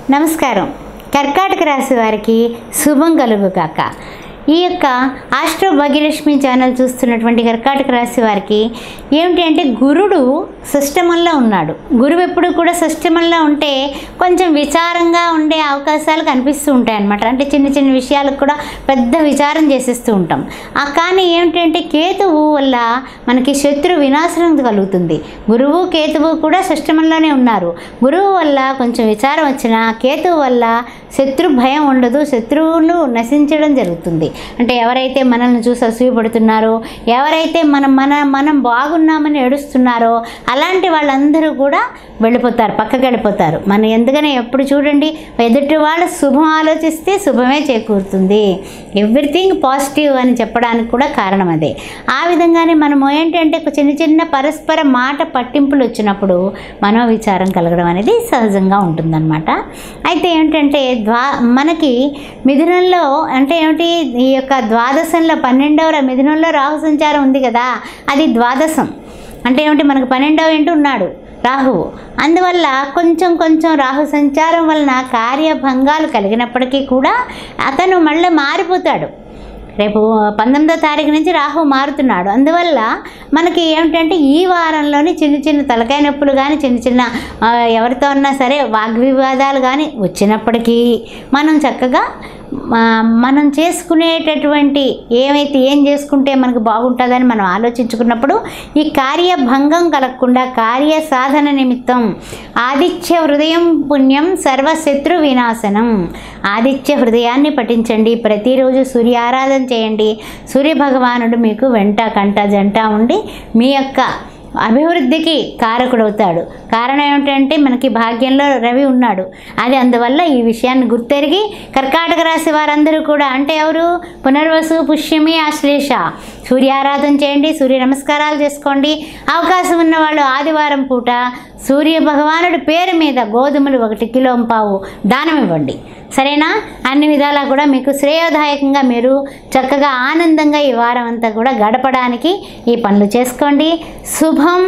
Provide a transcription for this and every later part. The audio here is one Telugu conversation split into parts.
నమస్కారం కర్కాటక రాశి వారికి శుభం కలుగుగాక ఈ యొక్క ఆస్ట్రో భాగ్యలక్ష్మి ఛానల్ చూస్తున్నటువంటి కర్కాటక రాశి వారికి ఏమిటి అంటే గురుడు సిస్టమంలో ఉన్నాడు గురువు ఎప్పుడు కూడా సిస్టమంలో ఉంటే కొంచెం విచారంగా ఉండే అవకాశాలు కనిపిస్తూ ఉంటాయి అన్నమాట అంటే చిన్న చిన్న విషయాలకు కూడా పెద్ద విచారం చేసేస్తూ ఉంటాం ఆ కానీ ఏమిటంటే కేతువు వల్ల మనకి శత్రు వినాశనం కలుగుతుంది గురువు కేతువు కూడా సిస్టంలోనే ఉన్నారు గురువు వల్ల కొంచెం విచారం వచ్చినా కేతువు వల్ల శత్రు భయం ఉండదు శత్రువులు నశించడం జరుగుతుంది అంటే ఎవరైతే మనల్ని చూసి అసూయపడుతున్నారో ఎవరైతే మనం మన మనం బాగున్నామని ఏడుస్తున్నారో అలాంటి వాళ్ళందరూ కూడా వెళ్ళిపోతారు పక్కకి వెళ్ళిపోతారు మనం ఎందుకని ఎప్పుడు చూడండి ఎదుటి వాళ్ళ శుభం ఆలోచిస్తే శుభమే చేకూరుతుంది ఎవ్రీథింగ్ పాజిటివ్ అని చెప్పడానికి కూడా కారణం అదే ఆ విధంగానే మనం ఏంటంటే ఒక చిన్న చిన్న పరస్పర మాట పట్టింపులు వచ్చినప్పుడు మనోవిచారం కలగడం అనేది సహజంగా ఉంటుందన్నమాట అయితే ఏంటంటే ద్వా మనకి మిథునంలో అంటే ఏమిటి ఈ యొక్క ద్వాదశంలో పన్నెండవ మిథునంలో రాహు సంచారం ఉంది కదా అది ద్వాదశం అంటే ఏమిటి మనకు పన్నెండవ ఇంటూ ఉన్నాడు రాహువు అందువల్ల కొంచెం కొంచెం రాహు సంచారం వలన కార్యభంగాలు కలిగినప్పటికీ కూడా అతను మళ్ళీ మారిపోతాడు రేపు పంతొమ్మిదో తారీఖు నుంచి రాహు మారుతున్నాడు అందువల్ల మనకి ఏమిటంటే ఈ వారంలోని చిన్న చిన్న తలకాయ నొప్పులు కానీ చిన్న చిన్న ఆ, ఎవరితో ఉన్నా సరే వాగ్వివాదాలు కానీ వచ్చినప్పటికీ మనం చక్కగా ఆ, మనం చేసుకునేటటువంటి ఏమైతే ఏం చేసుకుంటే మనకు బాగుంటుందని మనం ఆలోచించుకున్నప్పుడు ఈ కార్యభంగం కలగకుండా కార్య సాధన నిమిత్తం ఆదిత్య హృదయం పుణ్యం సర్వశత్రు వినాశనం ఆదిత్య హృదయాన్ని పఠించండి ప్రతిరోజు సూర్య ఆరాధన చేయండి సూర్య భగవానుడు మీకు వెంట కంట జంట ఉండి మీ యొక్క అభివృద్ధికి కారకుడవుతాడు కారణం ఏమిటంటే మనకి భాగ్యంలో రవి ఉన్నాడు అది అందువల్ల ఈ విషయాన్ని గుర్తెరిగి కర్కాటక రాశి వారందరూ కూడా అంటే ఎవరు పునర్వసు పుష్యమి ఆశ్లేష సూర్యారాధన చేయండి సూర్య నమస్కారాలు చేసుకోండి అవకాశం ఉన్న వాళ్ళు ఆదివారం పూట సూర్య భగవానుడి పేరు మీద గోధుమలు ఒకటి కిలో పావు దానం ఇవ్వండి సరేనా అన్ని విధాలా కూడా మీకు శ్రేయోదాయకంగా మీరు చక్కగా ఆనందంగా ఈ వారం అంతా కూడా గడపడానికి ఈ పనులు చేసుకోండి శుభం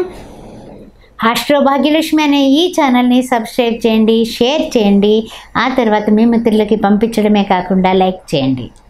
ఆస్ట్రో భాగ్యలక్ష్మి అనే ఈ ఛానల్ని సబ్స్క్రైబ్ చేయండి షేర్ చేయండి ఆ తర్వాత మీ మిత్రులకి పంపించడమే కాకుండా లైక్ చేయండి